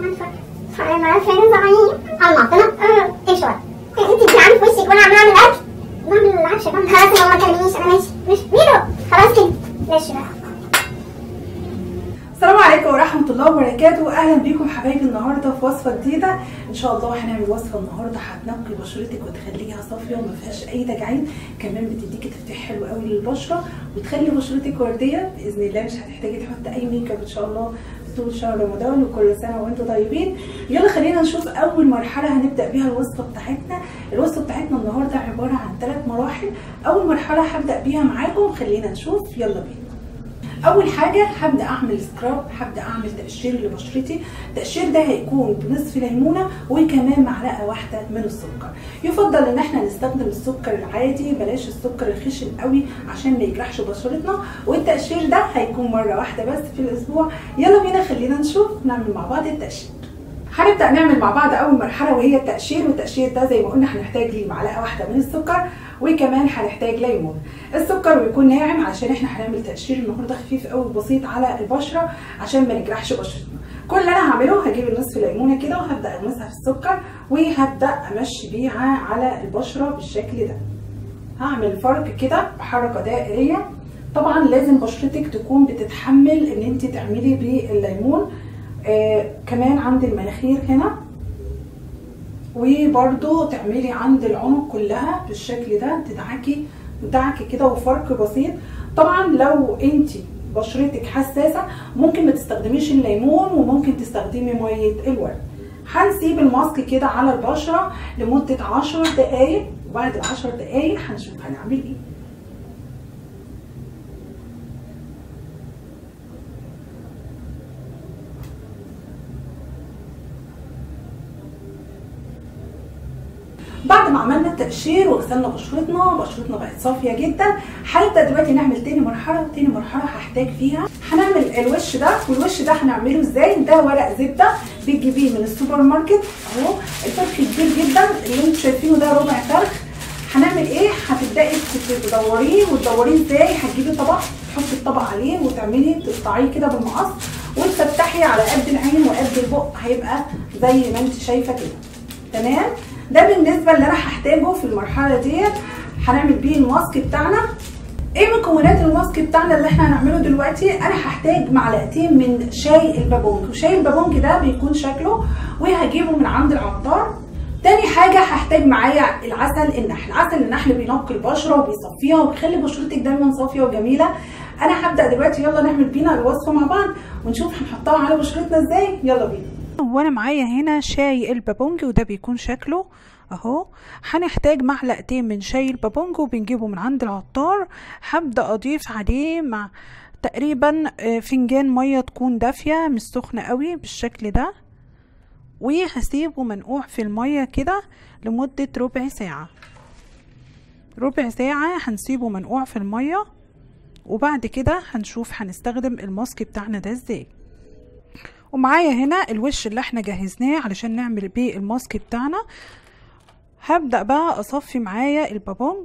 نفكر ما فين زعيم المعطنة ايش هو انت بتعمل في وشك وانا عمال اعمل اكل بعمل العشاء بعمل خلاص يا ماما ما تكلمنيش انا ماشي ماشي ميرو خلاص كده ماشي بقى السلام عليكم ورحمة الله وبركاته أهلا بيكم حبايبي النهاردة في وصفة جديدة إن شاء الله هنعمل وصفة النهاردة هتنقي بشرتك وتخليها صافية وما فيهاش أي تجاعيد كمان بتديكي تفتيح حلو قوي للبشرة وتخلي بشرتك وردية بإذن الله مش هتحتاجي تحطي أي ميك اب إن شاء الله طول شهر رمضان وكل سنة وأنتم طيبين يلا خلينا نشوف أول مرحلة هنبدأ بيها الوصفة بتاعتنا الوصفة بتاعتنا النهاردة عبارة عن ثلاث مراحل أول مرحلة هبدأ بيها معاكم خلينا نشوف يلا بينا اول حاجه هبدا اعمل سكراب هبدا اعمل تقشير لبشرتي التقشير ده هيكون بنصف ليمونه وكمان معلقه واحده من السكر يفضل ان احنا نستخدم السكر العادي بلاش السكر الخشن قوي عشان ما يجرحش بشرتنا والتقشير ده هيكون مره واحده بس في الاسبوع يلا بينا خلينا نشوف نعمل مع بعض التقشير هنبدا نعمل مع بعض اول مرحله وهي التقشير والتقشير ده زي ما قلنا هنحتاج ليه معلقه واحده من السكر وكمان هنحتاج ليمون السكر ويكون ناعم عشان احنا هنعمل تقشير النهارده خفيف قوي بسيط على البشره عشان ما نجرحش بشرتنا كل اللي انا هعمله هجيب النصف ليمونه كده وهبدا المسها في السكر وهبدا امشي بيها على البشره بالشكل ده هعمل فرق كده بحركه دائريه طبعا لازم بشرتك تكون بتتحمل ان انت تعملي بالليمون آه كمان عند المناخير هنا وبرده تعملي عند العنق كلها بالشكل ده تدعكي تدعكي كده وفرق بسيط طبعا لو انت بشرتك حساسه ممكن ما تستخدميش الليمون وممكن تستخدمي ميه الورد هنسيب الماسك كده على البشره لمده 10 دقايق وبعد ال 10 دقايق هنشوف هنعمل ايه بعد ما عملنا التقشير وغسلنا بشرتنا بشرتنا بقت صافيه جدا هنبدا دلوقتي نعمل تاني مرحله وتاني مرحله هحتاج فيها هنعمل الوش ده والوش ده هنعمله ازاي ده ورق زبده بتجيبيه من السوبر ماركت اهو الفرخ كبير جدا اللي انتوا شايفينه ده ربع فرخ هنعمل ايه هتبداي تدوريه وتدوريه ازاي هتجيبي طبق تحطي الطبق عليه وتعملي تقطعيه كده بالمقص وتفتحي على قد العين وقد البق هيبقى زي ما انت شايفه كده تمام ده بالنسبه اللي انا هحتاجه في المرحله ديت هنعمل بيه الماسك بتاعنا ايه مكونات الماسك بتاعنا اللي احنا هنعمله دلوقتي انا هحتاج معلقتين من شاي البابونج وشاي البابونج ده بيكون شكله وهجيبه من عند العطار تاني حاجة هحتاج معايا العسل النحل، عسل النحل بينقي البشرة وبيصفيها وبيخلي بشرتك دايما صافية وجميلة. أنا هبدأ دلوقتي يلا نعمل بينا الوصفة مع بعض ونشوف هنحطها على بشرتنا ازاي، يلا بينا. وانا معايا هنا شاي البابونج وده بيكون شكله اهو هنحتاج معلقتين من شاي البابونج وبنجيبه من عند العطار هبدا اضيف عليه مع تقريبا فنجان ميه تكون دافيه مش سخنه قوي بالشكل ده وهسيبه منقوع في الميه كده لمده ربع ساعه ربع ساعه هنسيبه منقوع في الميه وبعد كده هنشوف هنستخدم الماسك بتاعنا ده ازاي ومعايا هنا الوش اللي احنا جهزناه علشان نعمل بيه الماسك بتاعنا هبدأ بقى اصفي معايا البابونج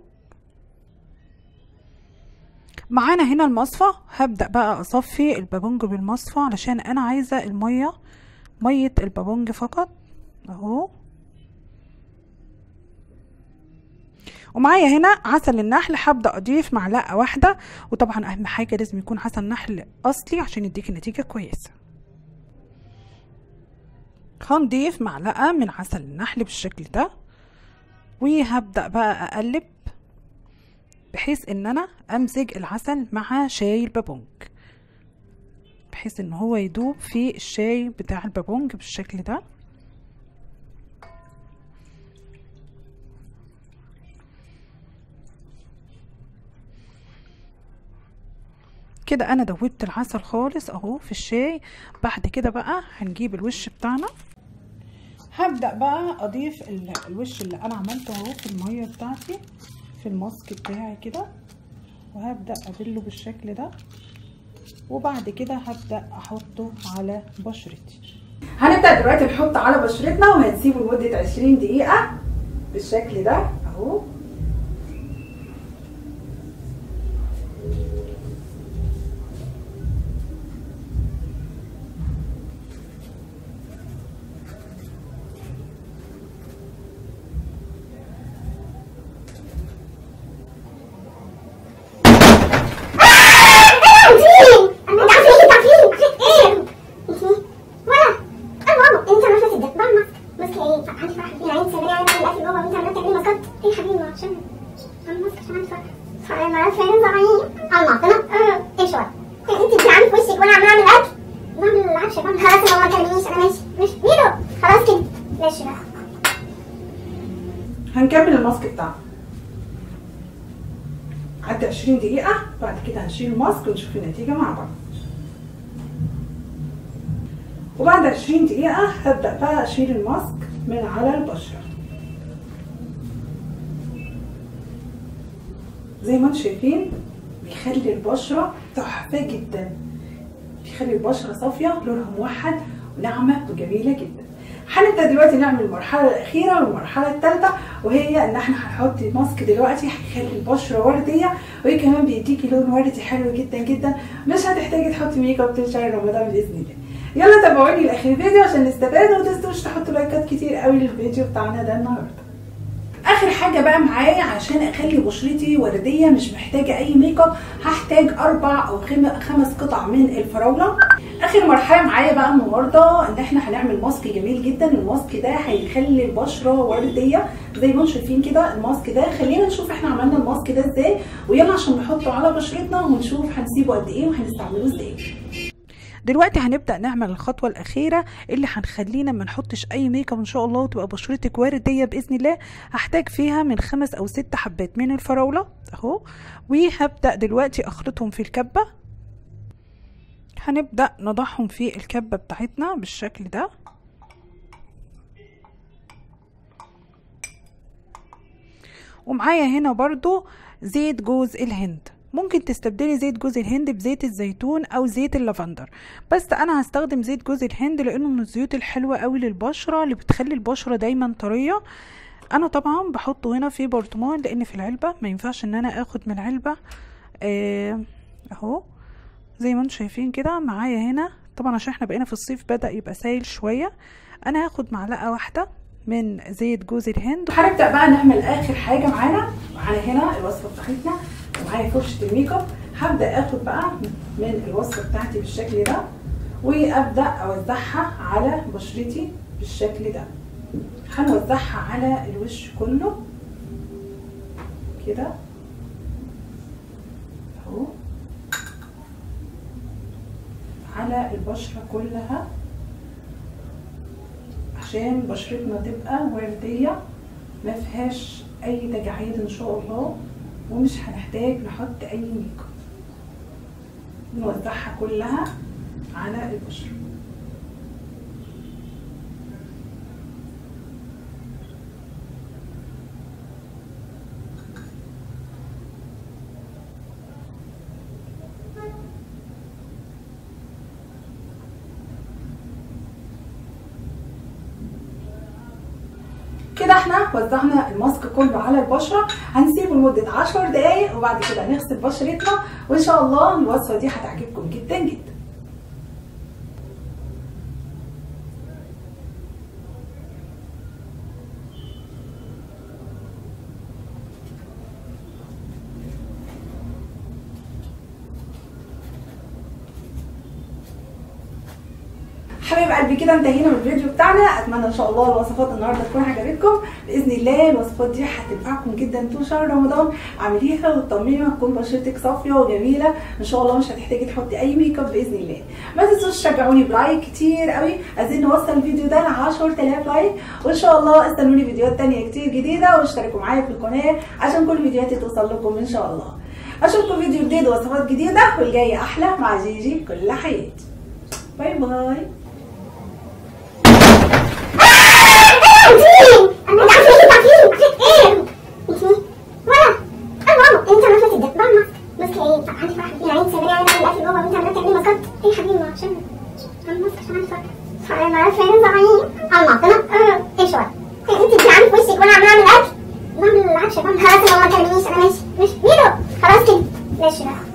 معانا هنا المصفى هبدأ بقى اصفي البابونج بالمصفى علشان انا عايزة المية مية البابونج فقط اهو ومعايا هنا عسل النحل هبدا اضيف معلقه واحده وطبعا اهم حاجه لازم يكون عسل نحل اصلي عشان يديك نتيجه كويسه هنضيف معلقة من عسل النحل بالشكل ده وهبدأ بقى أقلب بحيث ان انا امزج العسل مع شاي البابونج بحيث ان هو يدوب في الشاي بتاع البابونج بالشكل ده كده انا دوبت العسل خالص اهو في الشاي بعد كده بقى هنجيب الوش بتاعنا هبدا بقى اضيف الوش اللي انا عملته اهو في الميه بتاعتي في الماسك بتاعي كده وهبدا ابله بالشكل ده وبعد كده هبدا احطه على بشرتي هنبدا دلوقتي نحط على بشرتنا وهنسيبه لمده 20 دقيقه بالشكل ده اهو طب عندي فرح فينا عين سابري عين الاكل جوه وانت عمال تعملي ماسكات ايه يا حبيبي عشان عامل ماسك عشان عندي فرح فانا فين زعيم على المعطنة ايه شوية انت بتعملي في وشك وانا عمال اعمل اكل بعمل العفش بعمل خلاص يا ماما ما تكلمنيش انا ماشي ماشي ميدو خلاص كده ماشي بقى هنكمل الماسك بتاعنا عدى 20 دقيقة بعد كده هنشيل الماسك ونشوف النتيجة مع بعض وبعد 20 دقيقة هبدأ بقى أشيل الماسك من على البشرة زي ما انتم شايفين بيخلي البشرة تحفة جدا بيخلي البشرة صافية لونها موحد وناعمة وجميلة جدا هنبدا دلوقتي نعمل المرحله الاخيره والمرحله الثالثه وهي ان احنا هنحط ماسك دلوقتي هيخلي البشره ورديه وكمان بيديكي لون وردي حلو جدا جدا مش هتحتاجي تحطي ميك اب طول شهر رمضان باذن الله يلا تابعوني لاخر الفيديو عشان نستفاد وما تنسوش تحطوا لايكات كتير قوي للفيديو بتاعنا ده النهارده اخر حاجه بقى معايا عشان اخلي بشرتي ورديه مش محتاجه اي ميك اب هحتاج اربع او خم- خمس قطع من الفراوله اخر مرحله معايا بقى النهارده ان احنا هنعمل ماسك جميل جدا الماسك ده هيخلي البشره ورديه زي ما انتم شايفين كده الماسك ده خلينا نشوف احنا عملنا الماسك ده ازاي ويلا عشان نحطه على بشرتنا ونشوف هنسيبه قد ايه وهنستعمله ازاي دلوقتي هنبدأ نعمل الخطوة الأخيرة اللي هنخلينا ما نحطش أي ميك اب إن شاء الله وتبقى بشرتك وردية بإذن الله هحتاج فيها من خمس أو ست حبات من الفراولة أهو وهبدأ دلوقتي أخلطهم في الكبة هنبدأ نضعهم في الكبة بتاعتنا بالشكل ده ومعايا هنا برضو زيت جوز الهند ممكن تستبدلي زيت جوز الهند بزيت الزيتون او زيت اللافندر بس انا هستخدم زيت جوز الهند لانه من الزيوت الحلوه قوي للبشره اللي بتخلي البشره دايما طريه انا طبعا بحطه هنا في برطمان لان في العلبه ما ينفعش ان انا اخد من العلبه آه، اهو زي ما انتم شايفين كده معايا هنا طبعا عشان احنا بقينا في الصيف بدا يبقى سايل شويه انا هاخد معلقه واحده من زيت جوز الهند هنبدا بقى نعمل اخر حاجه معانا معانا هنا الوصفه بتاعتنا ومعايا فرشه الميك اب هبدا اخد بقى من الوصفه بتاعتي بالشكل ده وابدا اوزعها على بشرتي بالشكل ده هنوزعها على الوش كله كده اهو على البشره كلها عشان بشرتنا تبقى ورديه ما فيهاش اي تجاعيد ان شاء الله ومش هنحتاج نحط اي ميك اب نوزعها كلها على البشره كده احنا وزعنا الماسك كله على البشره هنسيبه لمده 10 دقايق وبعد كده هنغسل بشرتنا وان شاء الله الوصفه دي هتعجبكم جدا جدا حبايب قلبي كده انتهينا من الفيديو بتاعنا اتمنى ان شاء الله الوصفات النهارده تكون عجبتكم باذن الله الوصفات دي هتنفعكم جدا طول شهر رمضان اعمليها وطمني تكون بشرتك صافيه وجميله ان شاء الله مش هتحتاجي تحطي اي ميك اب باذن الله ما تنسوش تشجعوني بلايك كتير قوي عايزين نوصل الفيديو ده ل 10000 لايك وان شاء الله استنوني فيديوهات تانية كتير جديده واشتركوا معايا في القناه عشان كل فيديوهاتي توصل لكم ان شاء الله اشوفكم فيديو جديد ووصفات جديده والجاي احلى مع جيجي كل حياتي باي باي انا عارفه ايه تعرفين ايه انت مين ولا انا ماما انت عملت الدب بعمل ماسك ماسك ايه طب عندي فرح فينا عين سابري عين الاكل جوه وانت عمال تعملي ماسكات ايه يا حبيبي عشان عامل ماسك عشان عندي فرح فانا فين زعيم على المعطنة ايه شويه انت بتعملي في وشك وانا عمال اعمل اكل بعمل العفش بعمل خلاص يا ماما ما تكلمنيش انا ماشي ماشي ميدو خلاص كده ماشي بقى